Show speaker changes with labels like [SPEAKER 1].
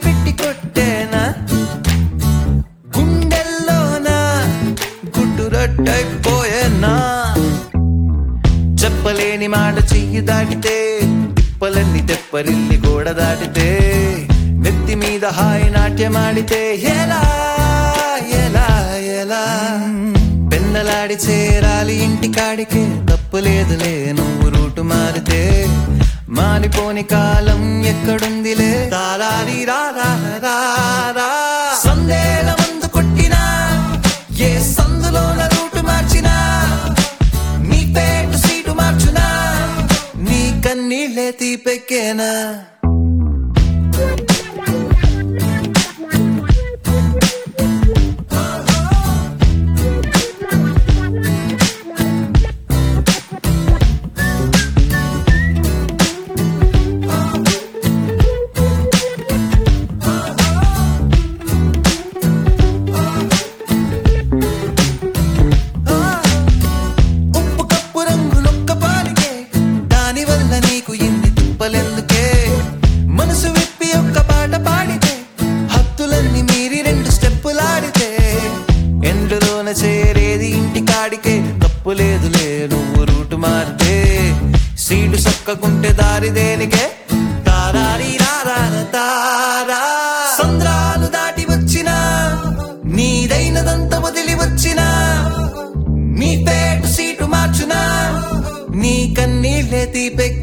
[SPEAKER 1] పెట్టి కొట్టేనా గుండెల్లోనా గుడ్డు రట్టయిపోయేనా చెప్పలేని మాట చెయ్యి దాటితే తిప్పలన్నీ తెప్పరిల్లి గోడ దాటితే నెత్తి మీద హాయి నాట్యమాడితే ఎలా ఎలా ఎలా పెన్నలాడి చేరాలి ఇంటి కాడికే తప్పులేదులే నువ్వు రూటు మారితే మారిపోని కాలం ఎక్కడుందిలే తారారి రారా సందేల మందు కొట్టినా ఏ సందులోన రూటు మార్చినా నీ పేటు సీటు మార్చునా నీ కన్నీళ్ళే తీపెక్కేనా ఉప్పు కప్పు రంగులొక్క పాలికే దాని వల్ల నీకు ఇన్ని తిప్పలెందుకే మనసు విప్పి ఒక్క పాట పాడితే హత్తులన్నీ మీరి రెండు స్టెప్పులాడితే ఎండులోన చేరేది ఇంటి కాడికే తప్పు లేదులే నువ్వు రూటు మారితే సీటు సక్కకుంటే దారి దేనికే తారారి రారా తారా సంద్రాలు దాటి వచ్చినా నీదైనదంత వదిలి వచ్చినా నీ పేటు సీటు మార్చునా నీ కన్నీళ్ళే తీపెక్కి